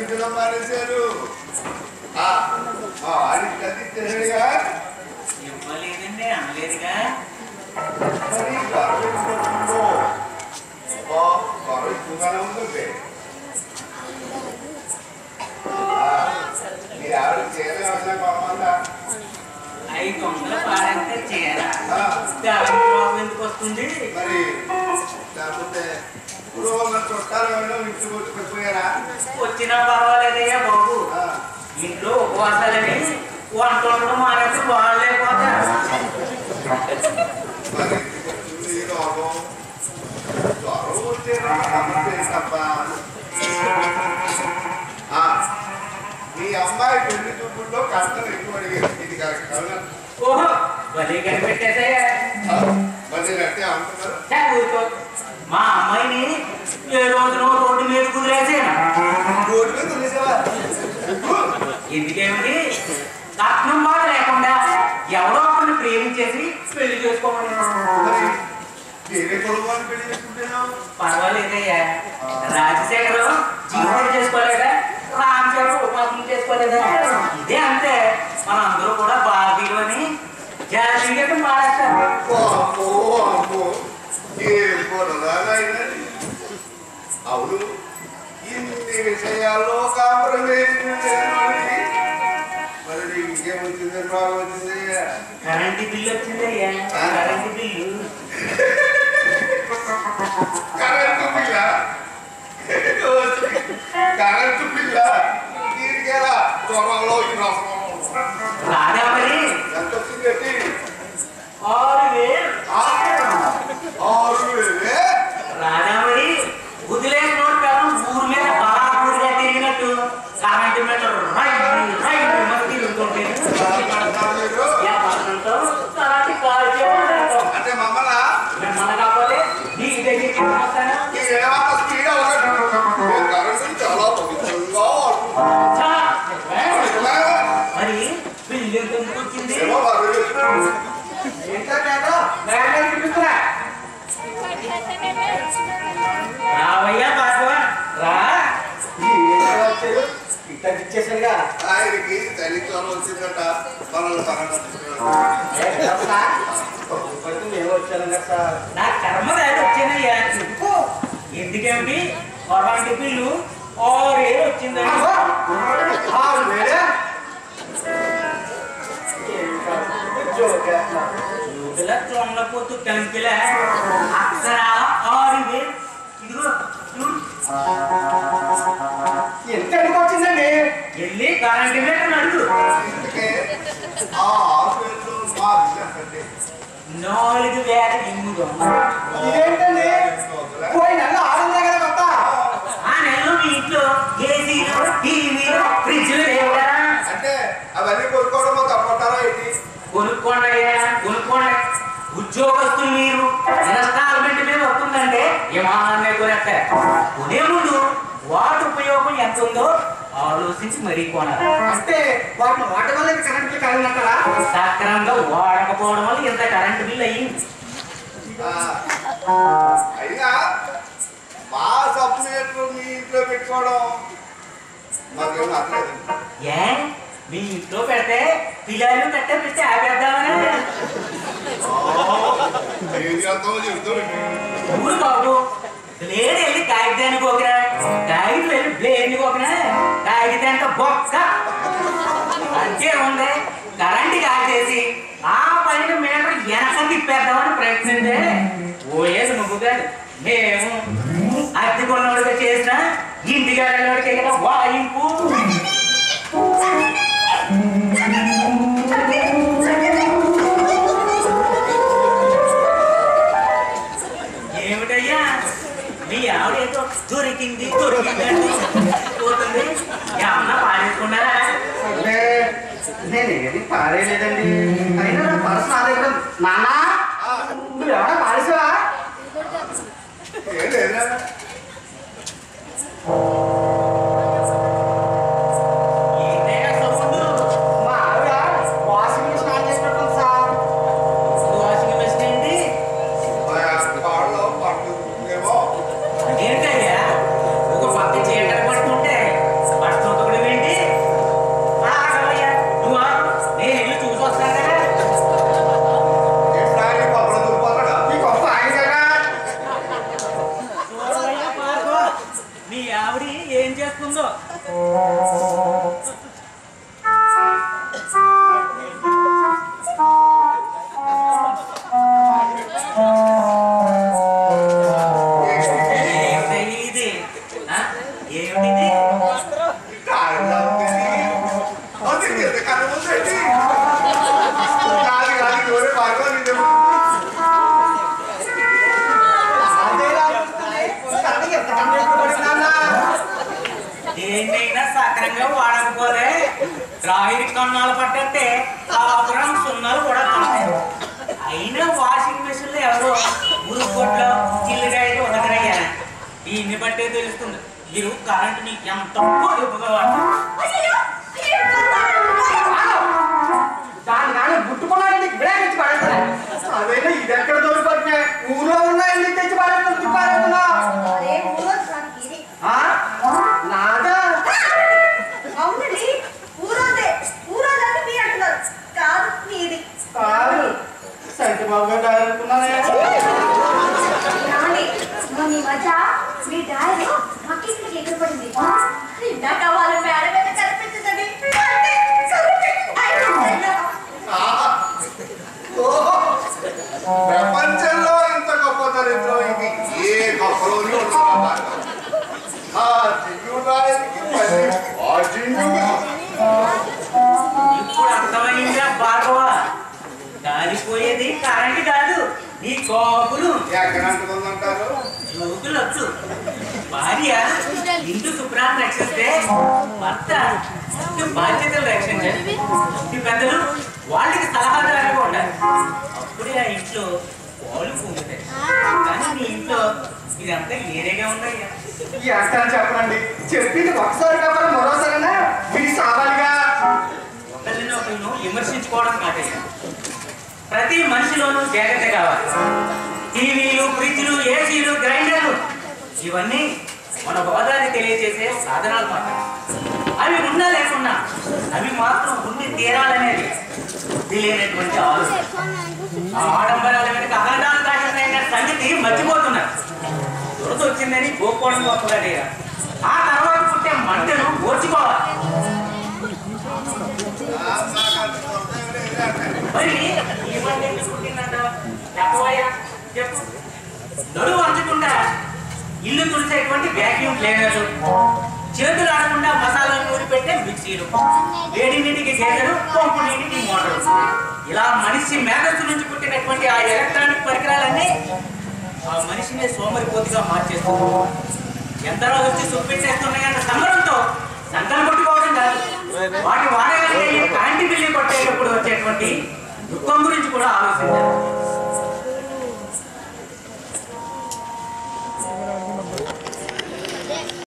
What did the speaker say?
కనిపించడం మానేశారు ఆ, ఆ, ఆడికి కనిపించాడుగా ఇవ్వలేదండి అనలేదుగా మరి గొడవ ఎందుకుంటుందో? అబ్బా, గొడవ ఎక్కువగానే ఉంటుంది ఆ, మీ ఆవిడ చీర ఏమన్నా కొనమందా ఐదు వందలు పాడంటే చీర ఆ, దానికి రోగం ఎందుకు వస్తుంది మరి లేకపోతే ఇప్పుడు ఉన్న చుట్టాలు ఏమైనా ఇంటి కొట్టుకుపోయారా వచ్చినా పర్వాలేదయ్యా బాబు ఆ, ఇంట్లో ఉపవాసాలని వంట వండడం మానేసి వాళ్ళే పోతారు మరి ఇంటికి ఈ రోగం జ్వరం వచ్చే సమస్య తప్ప ఆ, మీ అమ్మాయి పెళ్లి చూపుల్లో కష్టం ఎక్కువ అడిగారు ఇది కరెక్ట్ అవునా? ఓహో భలే కనిపెట్టేసయ్యా ఆ, మరి అంటే అంటున్నారు ఛే, ఊరుకో. మా అమ్మాయిని ఏ రోజునో రోడ్డు మీద కుదిరేసాను రోడ్డు మీద వదిలేసావా? ఎందుకేమిటి కట్నం బాధ లేకుండా ఎవరో ఒకరిని ప్రేమించేసి పెళ్లి చేసుకోమని మరి నేనే కొడుకోని పెళ్లి చేసుకుంటున్నావు పర్వాలేదయ్యా రాజశేఖరం జీవితం చేసుకోలేదా రామచంద్ర ఉపాసన చేసుకోలేదా ఇదే అంతే మన అందరూ కూడా భారతీయులు అని జాతీయత మారేస్తారు అమ్మో అమ్మో ఏం కొనరాగా అయినది అవును ఇన్ని విషయాల్లో కాంప్రమైజ్ మరి నీకు ఇంకేమొచ్చిందని బాగా వచ్చింది కరెంటు బిల్లు వచ్చిందయ్యా కరెంటు బిల్లు కరెంటు బిల్ల కరెంటు బిల్ల దీనికేలా దొరలో ఈ రసంలో రాదా మరి ఎంత వచ్చింది ఆరు వేలు ఆరు వేలే రాదా మరి వదిలేసిన నోటి పేరు ఊరి మీద బలాపూరిగా తిరిగినట్టు కరెంటు మీటర్ రైట్ రైట్ మరి తిరుగుతుంటే మీరు వ్యాపారంతో కరెంటు కాల్ చేయడం అంటే మమ్మల్ని మిమ్మల్ని కాకపోతే నీకు దగ్గరికి వస్తాను ఏమన్నా స్పీడ్ అవ్వదు కరెంటు చాలా పవిత్రంగా చా, ఉంటుంది. మరి బిల్లు ఎంత ఎందుకు వచ్చింది ఏమో మరి. రావయ్యా భార్గవ రా ఇచ్చేసారుగా ఆయనకి చలి జ్వరం వచ్చిందట మనల్ని పడితే మేము వచ్చాను కదా సార్ నా కర్మ దాటి వచ్చిందయ్యా చెప్పు ఎందుకేమిటి పొరపాటి బిల్లు ఆరేళ్ళు వచ్చిందండి ఆరు వేలే ఏం కాదు. జోక్ వేస్తున్నారు. యూదుల చొండపోతు కంకిల అక్షరాల ఆరు వేలు ఇదిగో చూడు ఎంత ఎందుకు వచ్చిందండి వెళ్ళి కరెంట్ మీటర్ అడుగు అందుకే ఆ ఆఫీసులో మా బిజినెస్ అంటే నాలుగు వేల ఎనిమిది వందలు ఇదేంటండి పోయి నెల ఆరు వందలే కదా కొత్త ఆ నెలలో మీ ఇంట్లో ఏసీలు టీవీలు ఫ్రిడ్జ్లు లేవు కదా అంటే అవన్నీ కొనుక్కోవడం తప్పటారా ఏంటి కొనుక్కోండి అయ్యా కొనుక్కోండి ఉద్యోగస్తులు మీరు ఇన్స్టాల్మెంట్ మీద వస్తుందంటే విమానాన్ని కొనేస్తే కొనే ముందు వాటి ఉపయోగం ఎంత ఉందో ఆలోచించి మరీ కొనాలి అంటే వాటిని వాటి వల్ల కరెంట్ బిల్ కలిగినట్టరా సక్రమంగా వాడకపోవడం వల్ల ఇంత కరెంట్ బిల్ అయ్యింది ఆ, అయినా మా సబ్సిడీలు మీ ఇంట్లో పెట్టుకోవడం మాకేమో అర్థలేదు ఏ మీ ఇంట్లో పెడితే పిల్లలు కట్టే పెట్టి ఆపేద్దామని ఏం చేస్తామో చెబుతాడు ఊరు బాబు బ్లేడ్ వెళ్ళి కాగితాన్ని పోకినా కాగితం వెళ్ళి బ్లేడ్ని పోకినా కాగితాంత బొక్క అంతే ఉంది కరెంట్ కాల్చేసి ఆ పైన మీటర్ వెనక తిప్పేద్దామని ప్రయత్నించే ఓయేది నువ్వు కాదు మేము అద్దె కొన్నోడిగా చేసిన ఇంటికి వెళ్ళినోడికి కదా వాయింపు ఏమిటయ్యా మీ ఆవిడేదో దొరికింది దొరికింది అంటూ పోతుంది ఏమన్నా పాడేసుకున్నారా అంటే నేను ఏది పారేయలేదండి అయినా నా పర్స్ నా దగ్గర ఉంది. నాన్నా నువ్వు ఎవడా పారేసావా ఏం లేదా ఏంటయ్యా సౌండ్ మా ఆవిడ వాషింగ్ మిషన్ ఆన్ చేసినట్టుంది సార్ వాషింగ్ మెషిన్ ఏంటి కాళ్ళలో పట్టు ఏమో ఏంటయ్యా ఒక పక్క చీకటి పడుతుంటే బట్ట ఏమిటయ్యి ఇది ఆ? ఏమిటిది కారణం ఉంది. అది ఎంత కన్ను ఉందండి? కాదు కాదు ఎవరే భార్గవ నిన్ను అదేలా ఉంటుంది? కన్ను ఎంత కన్ను ఎప్పుడు పడింది నాన్న? దేన్నైనా సక్రంగా వాడకపోతే రాహిరి కన్నాలు పట్టంటే కాపురం సున్నాలు కూడా పడతాయి అయినా వాషింగ్ మెషిన్ లో ఎవరో మురుగొట్లో చిల్లుగాయలు ఉదకరయ్యా దీన్ని బట్టే తెలుస్తుంది మీరు కరెంట్ మీకు ఎంత పొదుపుగా వాడతారు దాని కానీ గుట్టుకున్నాడు బ్రేక్ ఇచ్చి పడేస్తాను అదైనా ఇది ఎక్కడ దొరికిపోతున్నాయి ఊర్లో ఉన్నాయి తెచ్చి పడేస్తాను పారేస్తున్నా అరే ఊరోజు నాకు ఇది. ఆ? నాదా అవునండి ఊరోజే ఊరోజు అంటే మీరు అంటున్నారు కాదు మీది కాదు సత్యబాబు గారు అనుకున్నానే ఏమండి మొన్న ఈ మధ్య మీ డాడీ మక్కింటికి ఎదురుపడింది ఇందాక వాళ్ళ మేడ మీద కనిపించిందండి అంటే కనిపించింది. ఆహా. ఓహో. ప్రపంచంలో ఇంత గొప్ప దరిద్రం ఇది ఏ గొప్పలోని ఉంటున్నా భార్గవ. ఆ జింగురాయనికి మళ్ళీ ఆ జింగుగా. ఇప్పుడు అర్థమైందా భార్గవ గాలిపోయేది కరెంట్ కాదు నీ కోపులు ఎక్కడ అంటుకుందంటారు జోకులొచ్చు భార్య ఇంటి శుభ్రాన్ని రక్షిస్తే భర్త ఇంటి బాధ్యతలు రక్షించాలి ఇంటి పెద్దలు వాళ్ళకి సలహాదారుగా ఉండాలి అప్పుడే ఆ ఇంట్లో వాళ్ళు పొందుతాయి కానీ నీ ఇంట్లో ఇదంతా ఏరేగా ఉన్నాయ్యా ఎంత అని చెప్పనండి చెప్పింది ఒకసారి కావాలి మరోసారినా మీరు సావాలిగా ఒకరిని ఒకరిని విమర్శించుకోవడం కాదయ్యా ప్రతి మనిషిలోనూ జాగ్రత్త కావాలి టీవీలు ఫ్రిడ్జ్లు ఏసీలు గ్రైండర్లు ఇవన్నీ మన హోదాన్ని తెలియజేసే సాధనాలు మాత్రమే అవి ఉన్నా లేకున్నా అవి మాత్రం ఉండి తీరాలనేది బుద్ధి లేనటువంటి ఆలోచన ఆ ఆడంబరాల వెనుక అహంకారం దాచిన సంగతి మర్చిపోతున్నారు దురద వచ్చిందని గోకోవడం గొప్పగా ఆ తర్వాత పుట్టే మంటను ఓర్చుకోవాలి ఆ, నాకు అంత దొరకలేదు ఏదో అంటారు. మరి ఈ మంట ఎందుకు పుట్టిందంట చెప్పబోయా చెప్పు నడువు వంచకుండా ఇల్లు తుడిచేటువంటి వ్యాక్యూమ్ క్లీనర్లు చేతులు ఆడకుండా మసాలా నూరి పెట్టే మిక్సీలు వేడి నీటికి గేదెలు పంపు నీటికి మోటారు ఇలా మనిషి మేధస్సు నుంచి పుట్టినటువంటి ఆ ఎలక్ట్రానిక్ పరికరాలన్నీ ఆ మనిషిని సోమరిపోతుగా మార్చేస్తుంది ఎందరో వచ్చి చూపించేస్తున్నాయన్న సంబరంతో సంకల్పం కొట్టుకోవడం కాదు వాటి వాడగలిగే కాంటి బిల్లి కొట్టేటప్పుడు వచ్చేటువంటి దుఃఖం గురించి కూడా ఆలోచించాలి